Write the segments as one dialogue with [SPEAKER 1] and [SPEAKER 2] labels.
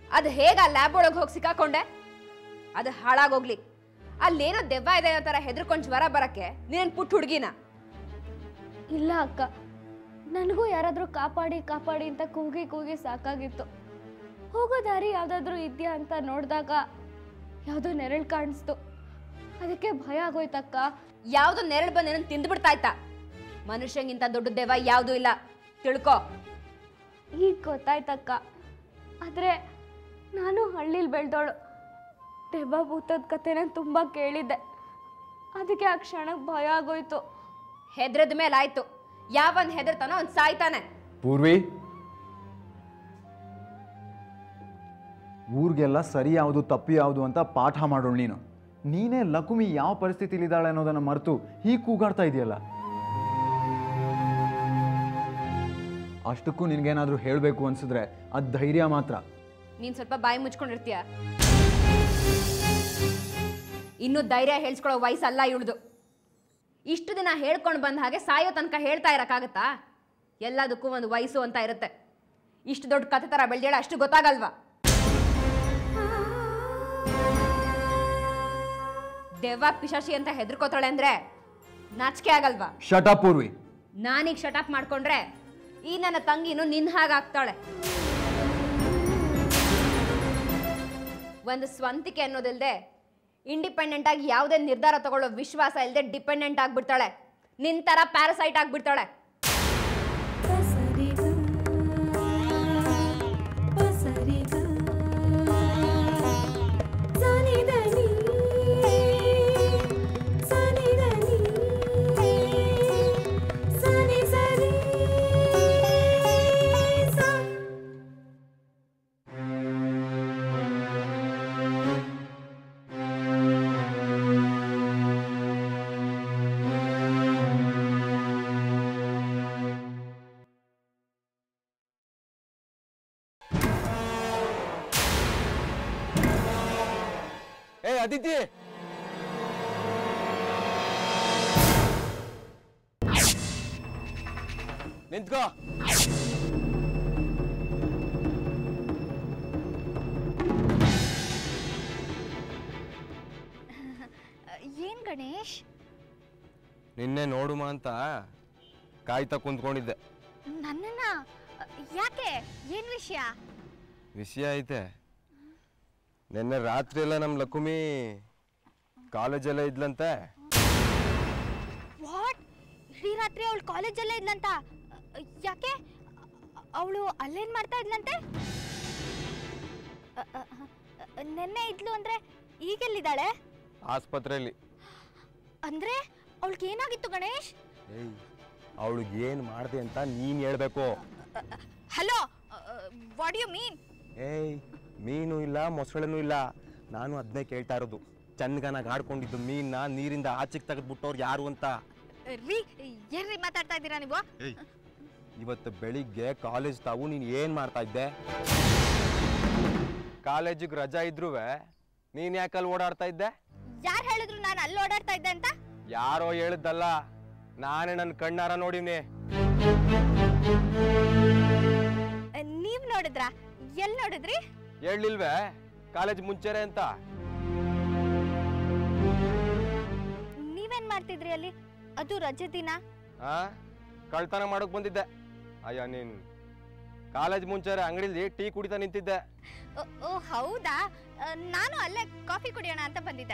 [SPEAKER 1] ಅದು ಹೇಗ ಲ್ಯಾಬ್ ಒಳಗೆ ಹೋಗಿ ಸಿಕ್ಕಾಕೊಂಡೆ ಅದು ಹಾಳಾಗೋಗ್ಲಿ ಅಲ್ಲೇನೋ ದೆವ್ವ ಇದೆ ಅನ್ನೋ ಥರ ಹೆದರ್ಕೊಂಡು ಜ್ವರ ಬರಕ್ಕೆ ನೀನ್ ಪುಟ್ಟ ಹುಡುಗಿನ
[SPEAKER 2] ಇಲ್ಲ ಅಕ್ಕ ನನಗೂ ಯಾರಾದರೂ ಕಾಪಾಡಿ ಕಾಪಾಡಿ ಅಂತ ಕೂಗಿ ಕೂಗಿ ಸಾಕಾಗಿತ್ತು ಹೋಗೋ ದಾರಿ ಯಾವುದಾದ್ರೂ ಇದೆಯಾ ಅಂತ ನೋಡಿದಾಗ ಯಾವುದೋ ನೆರಳು ಕಾಣಿಸ್ತು ಅದಕ್ಕೆ ಭಯ ಆಗೋಯ್ತಕ್ಕ
[SPEAKER 1] ಯಾವ್ದು ನೆರಳು ಬಂದು ಏನೋ ತಿಂದ್ಬಿಡ್ತಾ ಇತ್ತ ಮನುಷ್ಯಂಗಿಂತ ದೊಡ್ಡ ದೆವ್ವ ಯಾವ್ದು ಇಲ್ಲ ತಿಳ್ಕೊ
[SPEAKER 2] ಈಗ ಗೊತ್ತಾಯ್ತಕ್ಕ ಆದರೆ ನಾನು ಹಳ್ಳಿಲಿ ಬೆಳೆದವಳು ದೆವ್ವ ಭೂತದ ಕಥೆನ ತುಂಬ ಕೇಳಿದ್ದೆ ಅದಕ್ಕೆ ಆ ಕ್ಷಣಕ್ಕೆ ಭಯ ಆಗೋಯ್ತು
[SPEAKER 1] ಹೆದ್ರದ ಮೇಲೆ ಆಯ್ತು ಯಾವನ್ ಹೆದರ್ತಾನೋ ಅವ್ನ್ ಸಾಯ್ತಾನೆ
[SPEAKER 3] ಪೂರ್ವಿ ಊರಿಗೆಲ್ಲ ಸರಿ ಯಾವುದು ತಪ್ಪು ಯಾವುದು ಅಂತ ಪಾಠ ಮಾಡೋಳು ನೀನು ನೀನೇ ಲಕುಮಿ ಯಾವ ಪರಿಸ್ಥಿತಿಲಿದ್ದಾಳೆ ಅನ್ನೋದನ್ನ ಮರೆತು ಹೀಗೆ ಕೂಗಾಡ್ತಾ ಇದೆಯಲ್ಲ ಅಷ್ಟಕ್ಕೂ ನಿನ್ಗೇನಾದ್ರೂ ಹೇಳಬೇಕು ಅನ್ಸಿದ್ರೆ ಅದು ಧೈರ್ಯ ಮಾತ್ರ
[SPEAKER 1] ನೀನ್ ಸ್ವಲ್ಪ ಬಾಯಿ ಮುಚ್ಕೊಂಡಿರ್ತೀಯ ಇನ್ನು ಧೈರ್ಯ ಹೇಳ್ಸ್ಕೊಳ್ಳೋ ವಯಸ್ಸಲ್ಲ ಇವಳ್ದು ಇಷ್ಟು ದಿನ ಹೇಳ್ಕೊಂಡು ಬಂದ ಹಾಗೆ ಸಾಯೋ ತನಕ ಹೇಳ್ತಾ ಇರಕ್ಕಾಗತ್ತಾ ಎಲ್ಲದಕ್ಕೂ ಒಂದು ವಯಸ್ಸು ಅಂತ ಇರುತ್ತೆ ಇಷ್ಟು ದೊಡ್ಡ ಕಥೆ ಥರ ಬೆಳ್ದೇಳ ಅಷ್ಟು ಗೊತ್ತಾಗಲ್ವಾ ದೆವ್ವ ಪಿಶಾಚಿ ಅಂತ ಹೆದರ್ಕೋತಾಳೆ ಅಂದ್ರೆ ನಾಚಿಕೆ ಆಗಲ್ವಾ
[SPEAKER 3] ಶಟ ಪೂರ್ವಿ
[SPEAKER 1] ನಾನೀಗ ಶಟಪ್ ಮಾಡ್ಕೊಂಡ್ರೆ ಈ ನನ್ನ ತಂಗಿನೂ ನಿನ್ನ ಹಾಗಾಗ್ತಾಳೆ ಒಂದು ಸ್ವಂತಿಕೆ ಅನ್ನೋದಿಲ್ಲದೆ ಇಂಡಿಪೆಂಡೆಂಟ್ ಆಗಿ ಯಾವುದೇ ನಿರ್ಧಾರ ತಗೊಳ್ಳೋ ವಿಶ್ವಾಸ ಇಲ್ಲದೆ ಡಿಪೆಂಡೆಂಟ್ ಆಗ್ಬಿಡ್ತಾಳೆ ನಿನ್ ತರ ಪ್ಯಾರಸೈಟ್ ಆಗ್ಬಿಡ್ತಾಳೆ
[SPEAKER 4] ಏ ಅದಿತಿ ನಿಂತ್ಕೋ
[SPEAKER 2] ಏನ್ ಗಣೇಶ್
[SPEAKER 4] ನಿನ್ನೆ ನೋಡುಮ ಅಂತ ಕಾಯ್ತಾ ಕುಂತ್ಕೊಂಡಿದ್ದೆ
[SPEAKER 2] ನನ್ನನ್ನ ಯಾಕೆ ಏನ್ ವಿಷಯ
[SPEAKER 4] ವಿಷಯ ಐತೆ ನಿನ್ನೆ ರಾತ್ರಿ ಎಲ್ಲ ನಮ್ಮ ಲಕುಮಿ ಕಾಲೇಜಲ್ಲೇ ಇದ್ಲಂತೆ
[SPEAKER 2] ವಾಟ್ ಇಡೀ ರಾತ್ರಿ ಅವಳು ಕಾಲೇಜಲ್ಲೇ ಇದ್ಲಂತ ಯಾಕೆ ಅವಳು ಅಲ್ಲೇನ್ ಮಾಡ್ತಾ ಇದ್ಲಂತೆ ಅ, ಅ, ಅ, ನೆನ್ನೆ ಇದ್ಲು ಅಂದ್ರೆ ಈಗೆಲ್ಲಿದ್ದಾಳೆ
[SPEAKER 4] ಆಸ್ಪತ್ರೆಯಲ್ಲಿ
[SPEAKER 2] ಅಂದ್ರೆ ಅವಳಿಗೆ ಏನಾಗಿತ್ತು ಗಣೇಶ್
[SPEAKER 4] ಏಯ್ ಅವಳಿಗೆ ಏನು ಮಾಡಿದೆ ಅಂತ ನೀನು ಹೇಳ್ಬೇಕು
[SPEAKER 2] ಹಲೋ ವಾಟ್ ಯು ಮೀನ್
[SPEAKER 4] ಏಯ್ ಮೀನು ಇಲ್ಲ ಮೊಸಳೆನೂ ಇಲ್ಲ ನಾನು ಅದನ್ನೇ ಕೇಳ್ತಾ ಇರೋದು ಚನ್ಗನಾಗ ಆಡ್ಕೊಂಡಿದ್ದು ಮೀನ್ನ ನೀರಿಂದ ಆಚೆಗೆ ತೆಗೆದ್ಬಿಟ್ಟವ್ರು ಯಾರು ಅಂತ
[SPEAKER 2] ರೀ ಏನ್ರಿ ಮಾತಾಡ್ತಾ ಇದ್ದೀರಾ ನೀವು
[SPEAKER 4] ಏಯ್ ಇವತ್ತು ಬೆಳಿಗ್ಗೆ ಕಾಲೇಜ್ ತಾವು ನೀನು ಏನು ಮಾಡ್ತಾ ಇದ್ದೆ ಕಾಲೇಜಿಗೆ ರಜಾ ಇದ್ರೂ ನೀನು ಯಾಕಲ್ಲಿ ಓಡಾಡ್ತಾ ಇದ್ದೆ
[SPEAKER 2] ಯಾರು ಹೇಳಿದ್ರು ನಾನು ಅಲ್ಲಿ ಓಡಾಡ್ತಾ ಇದ್ದೆ ಅಂತ
[SPEAKER 4] ಯಾರೋ ಹೇಳಿದ್ದಲ್ಲ ನಾನೇ ನನ್ನ ಕಣ್ಣಾರ ನೋಡಿವ್ನಿ
[SPEAKER 2] ನೀವ್ ನೋಡಿದ್ರಾ ಎಲ್ ನೋಡಿದ್ರಿ
[SPEAKER 4] ಹೇಳಿಲ್ವೇ ಕಾಲೇಜ್ ಮುಂಚೆರೆ ಅಂತ
[SPEAKER 2] ನೀವೇನ್ ಮಾಡ್ತಿದ್ರಿ ಅಲ್ಲಿ ಅದು ರಜೆ ದಿನ
[SPEAKER 4] ಆ ಕಳ್ತನ ಮಾಡೋಕ್ ಬಂದಿದ್ದೆ ಅಯ್ಯ ನೀನ್ ಕಾಲೇಜ್ ಮುಂಚೆರೆ ಅಂಗಡಿಲಿ ಟೀ ಕುಡಿತಾ ನಿಂತಿದ್ದೆ
[SPEAKER 2] ಓ, ಓ ಹೌದಾ ಆ, ನಾನು ಅಲ್ಲೇ ಕಾಫಿ ಕುಡಿಯೋಣ ಅಂತ ಬಂದಿದ್ದೆ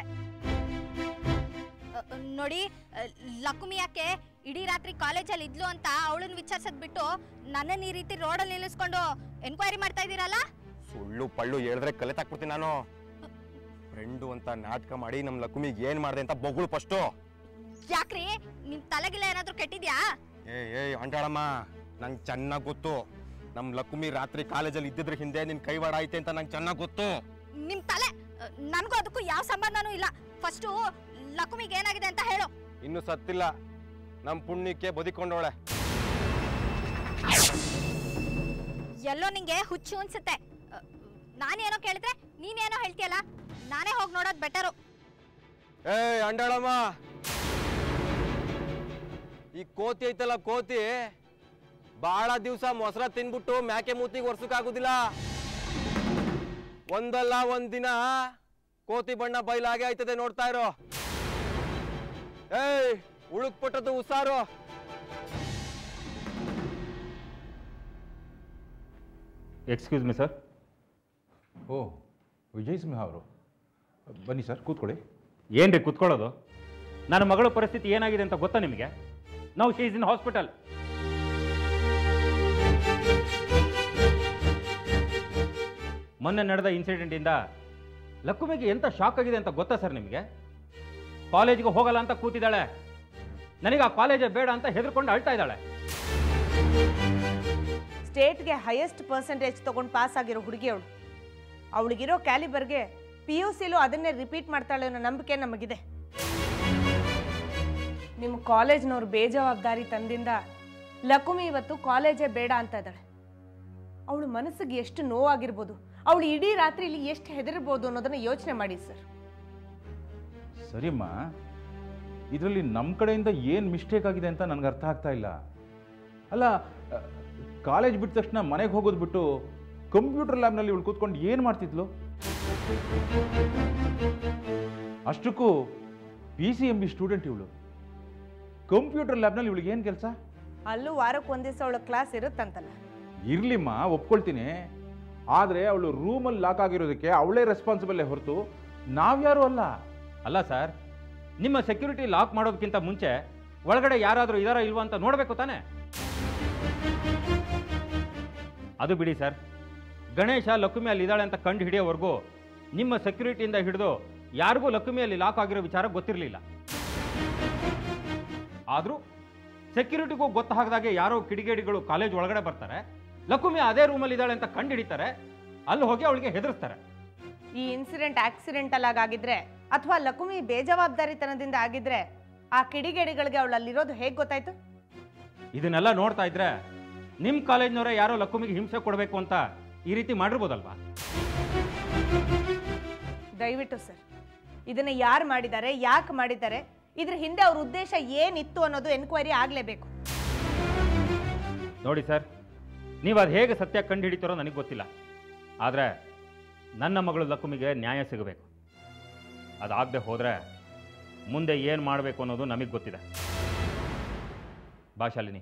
[SPEAKER 2] ಆ, ನೋಡಿ ಆ, ಲಕುಮಿ ಯಾಕೆ ಇಡೀ ರಾತ್ರಿ ಕಾಲೇಜಲ್ಲಿ ಇದ್ಲು ಅಂತ ಅವಳನ್ನ ವಿಚಾರಿಸೋದ್ ಬಿಟ್ಟು ನನ್ನನ್ನು ಈ ರೀತಿ ರೋಡಲ್ಲಿ ನಿಲ್ಲಿಸ್ಕೊಂಡು ಎನ್ಕ್ವೈರಿ ಮಾಡ್ತಾ ಇದ್ದೀರಲ್ಲ
[SPEAKER 4] ಸುಳ್ಳು ಪಳ್ಳು ಹೇಳಿದ್ರೆ ಕಲೆ ತಾಕ್ಬಿಡ್ತೀನಿ ನಾನು ಫ್ರೆಂಡು ಅಂತ ನಾಟಕ ಮಾಡಿ ನಮ್ಮ ಲಕ್ಷ್ಮಿಗೆ ಏನ್ ಮಾಡಿದೆ ಅಂತ ಬೊಗಳು ಫಸ್ಟು
[SPEAKER 2] ಯಾಕ್ರಿ ನಿಮ್ ತಲೆಗಿಲ್ಲ ಏನಾದ್ರೂ ಕೆಟ್ಟಿದ್ಯಾ
[SPEAKER 4] ಏ ಏ ಅಂಟಾಳಮ್ಮ ನಂಗೆ ಚೆನ್ನಾಗಿ ಗೊತ್ತು ನಮ್ಮ ಲಕ್ಷ್ಮಿ ರಾತ್ರಿ ಕಾಲೇಜಲ್ಲಿ ಇದ್ದಿದ್ರ ಹಿಂದೆ ನಿನ್ ಕೈವಾಡ ಐತೆ ಅಂತ ನಂಗೆ ಚೆನ್ನಾಗಿ ಗೊತ್ತು
[SPEAKER 2] ನಿಮ್ ತಲೆ ಆ, ನನ್ಗೂ ಅದಕ್ಕೂ ಯಾವ ಸಂಬಂಧನೂ ಇಲ್ಲ ಫಸ್ಟು ಲಕುಮಿಗೆ ಏನಾಗಿದೆ ಅಂತ ಹೇಳು
[SPEAKER 4] ಇನ್ನು ಸತ್ತಿಲ್ಲ ನಮ್ಮ ಪುಣ್ಯಕ್ಕೆ ಬದುಕೊಂಡವಳೆ
[SPEAKER 2] ಎಲ್ಲೋ ನಿಂಗೆ ಹುಚ್ಚು ಅನ್ಸುತ್ತೆ ಅ, ನಾನೇನೋ ಕೇಳಿದ್ರೆ ನೀನೇನೋ ಹೇಳ್ತೀಯಲ್ಲ ನಾನೇ ಹೋಗಿ ನೋಡೋದು ಬೆಟರು
[SPEAKER 4] ಏ ಅಂಡಾಳಮ್ಮ ಈ ಕೋತಿ ಐತಲ್ಲ ಕೋತಿ ಬಹಳ ದಿವಸ ಮೊಸರ ತಿನ್ಬಿಟ್ಟು ಮ್ಯಾಕೆ ಮೂತಿಗೆ ಒರ್ಸಕ್ಕಾಗುದಿಲ್ಲ ಒಂದಲ್ಲ ಒಂದಿನ ಕೋತಿ ಬಣ್ಣ ಬಯಲಾಗೆ ಆಯ್ತದೆ ನೋಡ್ತಾ ಇರೋ ಏಯ್ ಉಳುಕ್ ಪಟ್ಟದ್ದು ಉಸಾರು
[SPEAKER 5] ಎಕ್ಸ್ಕ್ಯೂಸ್ ಮಿ ಸರ್
[SPEAKER 6] ಓ ವಿಜಯ್ ಸಿಂಹ ಅವರು ಬನ್ನಿ ಸರ್ ಕೂತ್ಕೊಳ್ಳಿ
[SPEAKER 5] ಏನ್ರಿ ಕುತ್ಕೊಳ್ಳೋದು ನನ್ನ ಮಗಳ ಪರಿಸ್ಥಿತಿ ಏನಾಗಿದೆ ಅಂತ ಗೊತ್ತಾ ನಿಮಗೆ ನಾವು ಶಿ ಇಸ್ ಇನ್ ಹಾಸ್ಪಿಟಲ್ ಮೊನ್ನೆ ನಡೆದ ಇನ್ಸಿಡೆಂಟಿಂದ ಲಕ್ಕುಮಿಗೆ ಎಂಥ ಶಾಕ್ ಆಗಿದೆ ಅಂತ ಗೊತ್ತಾ ಸರ್ ನಿಮಗೆ ಕಾಲೇಜ್ಗೆ ಹೋಗಲ್ಲ ಅಂತ ಕೂತಿದ್ದಾಳೆ ನನಗೆ ಆ ಕಾಲೇಜೇ ಬೇಡ ಅಂತ ಹೆದರ್ಕೊಂಡು ಅಳ್ತಾ ಇದ್ದಾಳೆ
[SPEAKER 7] ಸ್ಟೇಟ್ಗೆ ಹೈಯೆಸ್ಟ್ ಪರ್ಸೆಂಟೇಜ್ ತೊಗೊಂಡು ಪಾಸ್ ಆಗಿರೋ ಹುಡುಗಿ ಅವಳು ಅವಳಿಗಿರೋ ಕ್ಯಾಲಿಬರ್ಗೆ ಪಿ ಯು ಸಿಲೂ ಅದನ್ನೇ ರಿಪೀಟ್ ಮಾಡ್ತಾಳೆ ಅನ್ನೋ ನಂಬಿಕೆ ನಮಗಿದೆ ನಿಮ್ಮ ಕಾಲೇಜ್ನವ್ರು ಬೇಜವಾಬ್ದಾರಿ ತಂದಿಂದ ಲಕುಮಿ ಇವತ್ತು ಕಾಲೇಜೇ ಬೇಡ ಅಂತ ಇದ್ದಾಳೆ ಅವಳು ಮನಸ್ಸಿಗೆ ಎಷ್ಟು ನೋವಾಗಿರ್ಬೋದು ಅವಳು ಇಡೀ ರಾತ್ರಿ ಇಲ್ಲಿ ಎಷ್ಟು ಹೆದರ್ಬೋದು ಅನ್ನೋದನ್ನ ಯೋಚನೆ ಮಾಡಿ ಸರ್
[SPEAKER 6] ಸರಿಮ್ಮ ಇದರಲ್ಲಿ ನಮ್ಮ ಕಡೆಯಿಂದ ಏನು ಮಿಸ್ಟೇಕ್ ಆಗಿದೆ ಅಂತ ನನಗೆ ಅರ್ಥ ಆಗ್ತಾ ಇಲ್ಲ ಅಲ್ಲ ಕಾಲೇಜ್ ಬಿಟ್ಟ ತಕ್ಷಣ ಮನೆಗೆ ಹೋಗೋದು ಬಿಟ್ಟು ಕಂಪ್ಯೂಟರ್ ಲ್ಯಾಬ್ನಲ್ಲಿ ಇವಳು ಕೂತ್ಕೊಂಡು ಏನು ಮಾಡ್ತಿದ್ಲು ಅಷ್ಟಕ್ಕೂ P C M B student ಇವಳು ಕಂಪ್ಯೂಟರ್ ಲ್ಯಾಬ್ನಲ್ಲಿ ಇವಳಿಗೆ ಏನು ಕೆಲಸ
[SPEAKER 7] ಅಲ್ಲೂ ವಾರಕ್ಕೆ ಒಂದ್ ದಿವಸ ಅವಳ ಕ್ಲಾಸ್ ಇರುತ್ತಂತಲ್ಲ
[SPEAKER 6] ಇರ್ಲಿಮ್ಮ ಒಪ್ಕೊಳ್ತೀನಿ ಆದರೆ ಅವಳು ರೂಮಲ್ಲಿ ಲಾಕ್ ಆಗಿರೋದಕ್ಕೆ ಅವಳೇ ರೆಸ್ಪಾನ್ಸಿಬಲ್ಲೇ ಹೊರತು ನಾವ್ಯಾರು ಅಲ್ಲ
[SPEAKER 5] ಅಲ್ಲ ಸರ್ ನಿಮ್ಮ ಸೆಕ್ಯೂರಿಟಿ ಲಾಕ್ ಮಾಡೋದಕ್ಕಿಂತ ಮುಂಚೆ ಒಳಗಡೆ ಯಾರಾದರೂ ಇದಾರಾ ಇಲ್ವಾ ಅಂತ ನೋಡಬೇಕು ತಾನೆ ಅದು ಬಿಡಿ ಸರ್ ಗಣೇಶ ಲಕ್ಷ್ಮಿ ಅಲ್ಲಿ ಇದ್ದಾಳೆ ಅಂತ ಕಂಡು ಹಿಡಿಯೋವರೆಗೂ ನಿಮ್ಮ ಸೆಕ್ಯೂರಿಟಿಯಿಂದ ಹಿಡಿದು ಯಾರಿಗೂ ಲಕ್ಷ್ಮಿಯಲ್ಲಿ ಲಾಕ್ ಆಗಿರೋ ವಿಚಾರ ಗೊತ್ತಿರಲಿಲ್ಲ ಆದರೂ ಸೆಕ್ಯೂರಿಟಿಗೂ ಗೊತ್ತಾಗದಾಗೆ ಯಾರೋ ಕಿಡಿಗೇಡಿಗಳು ಕಾಲೇಜ್ ಒಳಗಡೆ ಬರ್ತಾರೆ ಲಕ್ಷ್ಮಿ ಅದೇ ರೂಮಲ್ಲಿ ಇದ್ದಾಳೆ ಅಂತ ಕಂಡು ಹಿಡಿತಾರೆ ಅಲ್ಲಿ ಹೋಗಿ ಅವಳಿಗೆ ಹೆದರ್ಸ್ತಾರೆ
[SPEAKER 7] ಈ ಇನ್ಸಿಡೆಂಟ್ ಆಕ್ಸಿಡೆಂಟಲ್ ಆಗಿದ್ರೆ ಅಥವಾ ಲಕುಮಿ ಬೇಜವಾಬ್ದಾರಿತನದಿಂದ ಆಗಿದ್ರೆ ಆ ಕಿಡಿಗೇಡಿಗಳಿಗೆ ಅವಳು ಅಲ್ಲಿರೋದು ಹೇಗೆ ಗೊತ್ತಾಯ್ತು
[SPEAKER 5] ಇದನ್ನೆಲ್ಲ ನೋಡ್ತಾ ಇದ್ರೆ ನಿಮ್ಮ ಕಾಲೇಜ್ನವರೇ ಯಾರೋ ಲಕ್ಕುಮಿಗೆ ಹಿಂಸೆ ಕೊಡಬೇಕು ಅಂತ ಈ ರೀತಿ ಮಾಡಿರ್ಬೋದಲ್ವಾ
[SPEAKER 7] ದಯವಿಟ್ಟು ಸರ್ ಇದನ್ನ ಯಾರು ಮಾಡಿದ್ದಾರೆ ಯಾಕೆ ಮಾಡಿದ್ದಾರೆ ಇದ್ರ ಹಿಂದೆ ಅವ್ರ ಉದ್ದೇಶ ಏನಿತ್ತು ಅನ್ನೋದು ಎನ್ಕ್ವೈರಿ ಆಗಲೇಬೇಕು
[SPEAKER 5] ನೋಡಿ ಸರ್ ನೀವು ಅದು ಹೇಗೆ ಸತ್ಯ ಕಂಡು ಹಿಡಿತಾರೋ ನನಗೆ ಗೊತ್ತಿಲ್ಲ ಆದರೆ ನನ್ನ ಮಗಳು ಲಕ್ಕುಮಿಗೆ ನ್ಯಾಯ ಸಿಗಬೇಕು ಅದಾಗದೆ ಹೋದರೆ ಮುಂದೆ ಏನು ಮಾಡಬೇಕು ಅನ್ನೋದು ನಮಗೆ ಗೊತ್ತಿದೆ ಬಾ ಶಾಲಿನಿ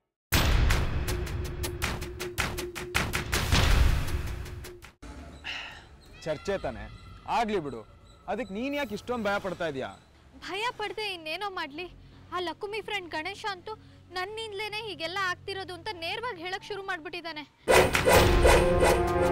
[SPEAKER 3] ಚರ್ಚೆ ತಾನೆ ಆಗ್ಲಿ ಬಿಡು ಅದಕ್ಕೆ ನೀನ್ ಯಾಕೆ ಇಷ್ಟೊಂದು ಭಯ ಪಡ್ತಾ ಇದೀಯಾ
[SPEAKER 2] ಭಯ ಪಡದೆ ಇನ್ನೇನೋ ಮಾಡ್ಲಿ ಆ ಲಕುಮಿ ಫ್ರೆಂಡ್ ಗಣೇಶ ಅಂತೂ ನನ್ನಿಂದಲೇನೆ ಹೀಗೆಲ್ಲ ಆಗ್ತಿರೋದು ಅಂತ ನೇರವಾಗಿ ಹೇಳಕ್ ಶುರು ಮಾಡ್ಬಿಟ್ಟಿದ್ದಾನೆ